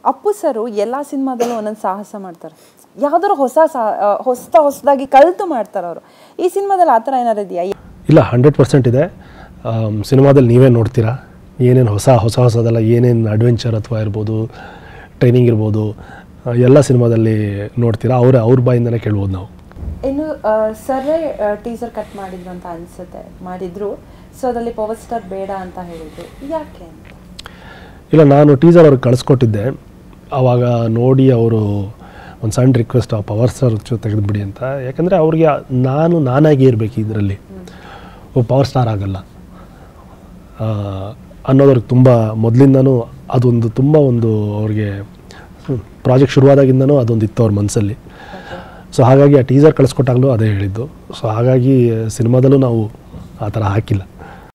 ಅಪ್ಪು ಸರು ಎಲ್ಲ ಸಿನಿಮಾದಲ್ಲೂ ಒಂದೊಂದು ಸಾಹಸ ಮಾಡ್ತಾರೆ ಯಾವ್ದಾದ್ರು ಹೊಸ ಸಾ ಹೊಸ ಹೊಸದಾಗಿ ಕಲಿತು ಮಾಡ್ತಾರೆ ಅವರು ಈ ಸಿನಿಮಾದಲ್ಲಿ ಆ ಥರ ಏನಾರು ಇದೆಯಾ ಇಲ್ಲ ಹಂಡ್ರೆಡ್ ಪರ್ಸೆಂಟ್ ಇದೆ ಆಮ್, ಸಿನಿಮಾದಲ್ಲಿ ನೀವೇ ನೋಡ್ತೀರಾ ಏನೇನು ಹೊಸ ಹೊಸ ಹೊಸದೆಲ್ಲ ಏನೇನು ಅಡ್ವೆಂಚರ್ ಅಥವಾ ಇರ್ಬೋದು ಟ್ರೈನಿಂಗ್ ಇರ್ಬೋದು ಆ, ಎಲ್ಲ ಸಿನಿಮಾದಲ್ಲಿ ನೋಡ್ತೀರಾ ಅವರೇ ಅವ್ರ ಬಾಯಿಂದನೇ ಕೇಳ್ಬೋದು ನಾವು ಇನ್ನು ಸರ್ರೇ ಟೀಸರ್ ಕಟ್ ಮಾಡಿದ್ರು ಅಂತ ಅನ್ಸುತ್ತೆ ಮಾಡಿದ್ರು ಸೊ ಅದರಲ್ಲಿ ಪವರ್ ಸ್ಟಾರ್ ಬೇಡ ಅಂತ ಹೇಳಿದ್ರು ಯಾಕೆ ಅಂತ ಇಲ್ಲ ನಾನು ಟೀಸರ್ ಅವ್ರಿಗೆ ಕಳಿಸ್ಕೊಟ್ಟಿದ್ದೆ ಆವಾಗ ನೋಡಿ ಅವರು ಒಂದು ಸಣ್ಣ ರಿಕ್ವೆಸ್ಟ್ ಆ ಪವರ್ ಸ್ಟಾರ್ ತೆಗೆದುಬಿಡಿ ಅಂತ ಯಾಕಂದರೆ ಅವ್ರಿಗೆ ನಾನು ನಾನಾಗಿ ಇರಬೇಕು ಇದರಲ್ಲಿ ಒಬ್ಬ ಪವರ್ ಸ್ಟಾರ್ ಆಗಲ್ಲ ಆ, ಅನ್ನೋದವ್ರಿಗೆ ತುಂಬ ಮೊದಲಿಂದನೂ ಅದೊಂದು ತುಂಬ ಒಂದು ಅವ್ರಿಗೆ ಪ್ರಾಜೆಕ್ಟ್ ಶುರುವಾದಾಗಿಂದನೂ ಅದೊಂದು ಇತ್ತು ಅವ್ರ ಮನಸ್ಸಲ್ಲಿ ಸೊ ಹಾಗಾಗಿ ಆ ಟೀಸರ್ ಕಳಿಸ್ಕೊಟ್ಟಾಗಲೂ ಅದೇ ಹೇಳಿದ್ದು ಸೊ ಹಾಗಾಗಿ ಸಿನಿಮಾದಲ್ಲೂ ನಾವು ಆ ಥರ ಹಾಕಿಲ್ಲ